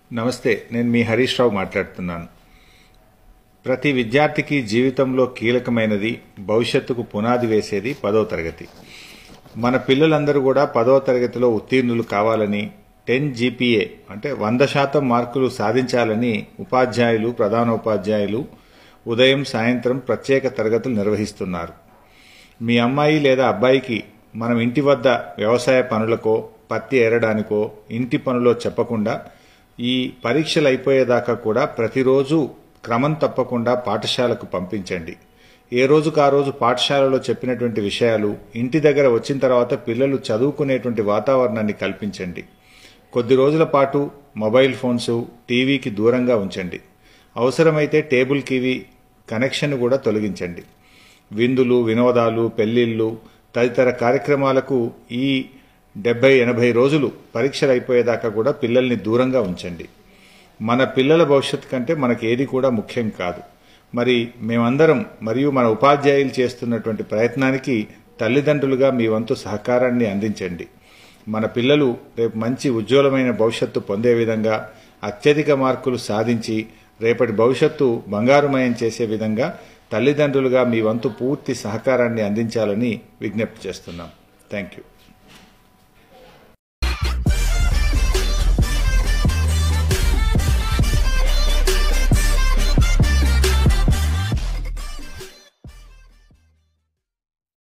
నమస్తే నేను మీ హరీష్ రావు మాట్లాడుతున్నాను ప్రతి విద్యార్థికి జీవితంలో కీలకమైనది భవిష్యత్తుకు పునాది వేసేది పదో తరగతి మన పిల్లలందరూ కూడా పదో తరగతిలో ఉత్తీర్ణులు కావాలని టెన్ జీపీఏ అంటే వంద శాతం మార్కులు సాధించాలని ఉపాధ్యాయులు ప్రధానోపాధ్యాయులు ఉదయం సాయంత్రం ప్రత్యేక తరగతులు నిర్వహిస్తున్నారు మీ అమ్మాయి లేదా అబ్బాయికి మనం ఇంటి వద్ద వ్యవసాయ పనులకో పత్తి ఏరడానికో ఇంటి పనులో చెప్పకుండా ఈ పరీక్షలు అయిపోయేదాకా కూడా ప్రతిరోజు క్రమం తప్పకుండా పాఠశాలకు పంపించండి ఏ రోజుకు ఆ రోజు పాఠశాలలో చెప్పినటువంటి విషయాలు ఇంటి దగ్గర వచ్చిన తర్వాత పిల్లలు చదువుకునేటువంటి వాతావరణాన్ని కల్పించండి కొద్ది రోజుల పాటు మొబైల్ ఫోన్స్ టీవీకి దూరంగా ఉంచండి అవసరమైతే టేబుల్ కివి కనెక్షన్ కూడా తొలగించండి విందులు వినోదాలు పెళ్లిళ్ళు తదితర కార్యక్రమాలకు ఈ డెబ్బై ఎనభై రోజులు పరీక్షలు అయిపోయేదాకా కూడా పిల్లల్ని దూరంగా ఉంచండి మన పిల్లల భవిష్యత్తు కంటే మనకి ఏది కూడా ముఖ్యం కాదు మరి మేమందరం మరియు మన ఉపాధ్యాయులు చేస్తున్నటువంటి ప్రయత్నానికి తల్లిదండ్రులుగా మీ వంతు సహకారాన్ని అందించండి మన పిల్లలు రేపు మంచి ఉజ్వలమైన భవిష్యత్తు పొందే విధంగా అత్యధిక మార్కులు సాధించి రేపటి భవిష్యత్తు బంగారుమయం చేసే విధంగా తల్లిదండ్రులుగా మీ వంతు పూర్తి సహకారాన్ని అందించాలని విజ్ఞప్తి చేస్తున్నాం థ్యాంక్ యూ